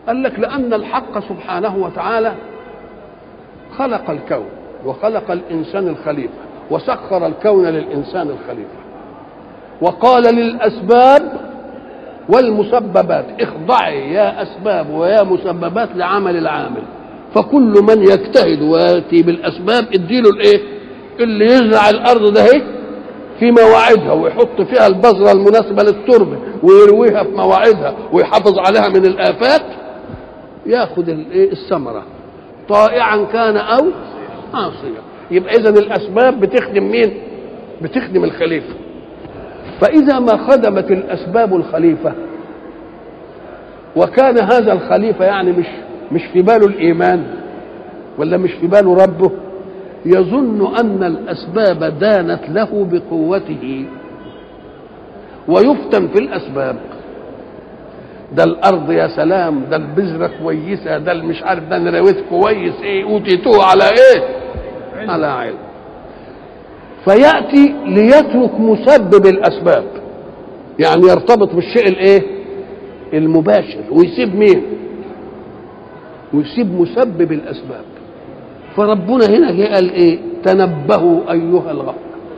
قال لك لأن الحق سبحانه وتعالى خلق الكون وخلق الإنسان الخليفة وسخر الكون للإنسان الخليفة وقال للأسباب والمسببات اخضعي يا أسباب ويا مسببات لعمل العامل فكل من يجتهد ويأتي بالأسباب اديله الإيه اللي يزرع الأرض ده اهي في مواعيدها ويحط فيها البذرة المناسبة للتربة ويرويها في مواعيدها ويحافظ عليها من الآفات ياخذ الايه الثمرة طائعا كان أو عاصيا يبقى إذا الأسباب بتخدم مين؟ بتخدم الخليفة فإذا ما خدمت الأسباب الخليفة وكان هذا الخليفة يعني مش مش في باله الإيمان ولا مش في باله ربه يظن أن الأسباب دانت له بقوته ويفتن في الأسباب ده الأرض يا سلام ده البذرة كويسة ده مش عارف ده نراويت كويس إيه أوتيتوه على إيه؟ على علم فيأتي ليترك مسبب الأسباب يعني يرتبط بالشيء الإيه؟ المباشر ويسيب مين؟ ويسيب مسبب الأسباب فربنا هنا جه قال ايه تنبهوا ايها الغفر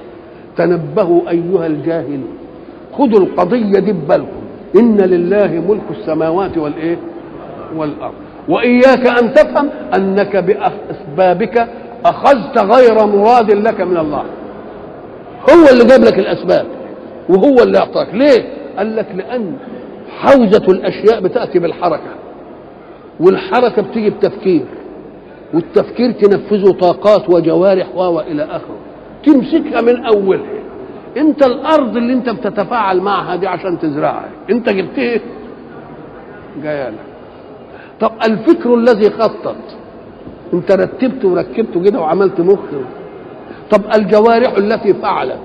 تنبهوا ايها الجاهلون خذوا القضيه دي ببالكم ان لله ملك السماوات والايه والارض واياك ان تفهم انك باسبابك اخذت غير مراد لك من الله هو اللي جاب لك الاسباب وهو اللي اعطاك ليه قال لك لان حوزه الاشياء بتاتي بالحركه والحركه بتيجي بتفكير والتفكير تنفذه طاقات وجوارح و الى اخره تمسكها من اولها انت الارض اللي انت بتتفاعل معها دي عشان تزرعها انت جبتها جايه لك طب الفكر الذي خطط انت رتبته وركبته كده وعملت مخ طب الجوارح التي فعلت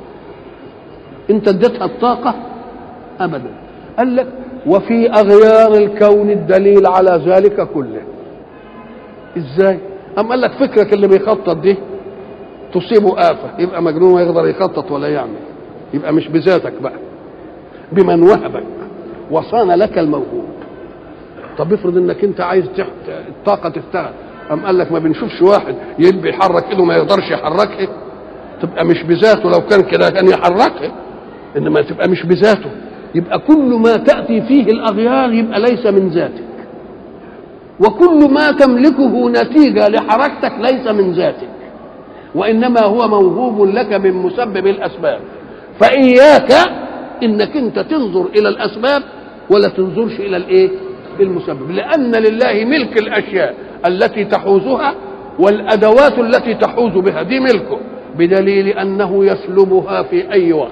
انت اديتها الطاقه ابدا قال لك وفي اغيار الكون الدليل على ذلك كله ازاي أم قال لك فكرك اللي بيخطط دي تصيبه آفة يبقى مجنون ويقدر يخطط ولا يعمل يبقى مش بذاتك بقى بمن وهبك وصان لك الموهوب طب افرض انك انت عايز تحت الطاقة تشتغل أم قال لك ما بنشوفش واحد يبقى يحرك ايده ما يقدرش يحركها تبقى مش بذاته لو كان كده كان يحركها انما تبقى مش بذاته يبقى كل ما تأتي فيه الأغيار يبقى ليس من ذاتك وكل ما تملكه نتيجه لحركتك ليس من ذاتك وانما هو موهوب لك من مسبب الاسباب فاياك انك انت تنظر الى الاسباب ولا تنظرش الى الايه المسبب لان لله ملك الاشياء التي تحوزها والادوات التي تحوز بها دي ملكه بدليل انه يسلبها في اي وقت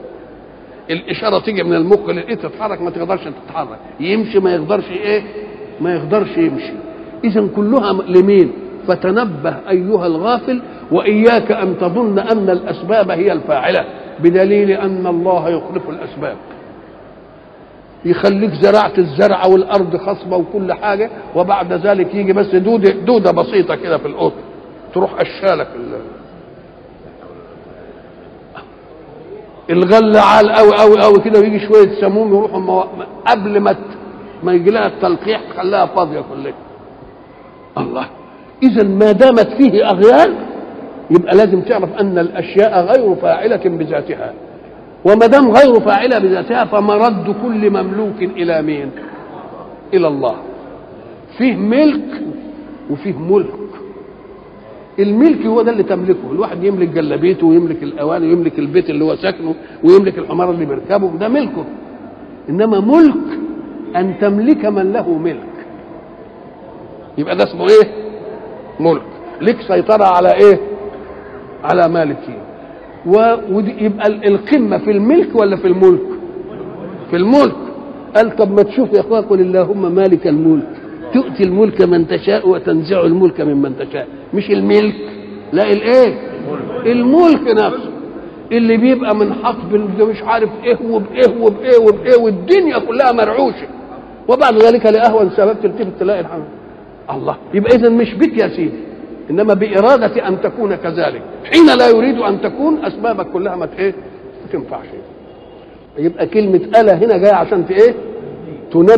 الاشاره تيجي من المخ للايد تتحرك ما تقدرش تتحرك يمشي ما يقدرش ايه ما يقدرش يمشي اذا كلها لمين فتنبه ايها الغافل واياك ان تظن ان الاسباب هي الفاعله بدليل ان الله يخلف الاسباب يخليك زرعت الزرع والارض خصبه وكل حاجه وبعد ذلك يجي بس دوده دوده بسيطه كده في القطن تروح اشالك الغله عال قوي قوي قوي كده ويجي شويه سموم يروحوا مو... قبل ما ما يجي لها التلقيح خلاها فاضيه كلها الله اذا ما دامت فيه اغيار يبقى لازم تعرف ان الاشياء غير فاعله بذاتها وما دام غير فاعله بذاتها فمرد كل مملوك الى مين الى الله فيه ملك وفيه ملك الملك هو ده اللي تملكه الواحد يملك جلابيته ويملك الاواني ويملك البيت اللي هو ساكنه ويملك الحمار اللي بيركبه ده ملكه انما ملك ان تملك من له ملك يبقى ده اسمه ايه ملك لك سيطرة على ايه على مالكين ويبقى القمة في الملك ولا في الملك في الملك قال طب ما تشوف يا اخويا قل اللهم مالك الملك تؤتي الملك من تشاء وتنزع الملك ممن تشاء مش الملك لا الايه الملك نفسه اللي بيبقى من حطب مش عارف ايه وبايه وبايه وبايه والدنيا كلها مرعوشه وبعد ذلك لاهون سبب تلتفت تلاقي الحمد الله يبقى اذا مش بك يا سيدي انما باراده ان تكون كذلك حين لا يريد ان تكون اسبابك كلها ما ايه ما تنفعش يبقى كلمه الا هنا جايه عشان ايه تنبه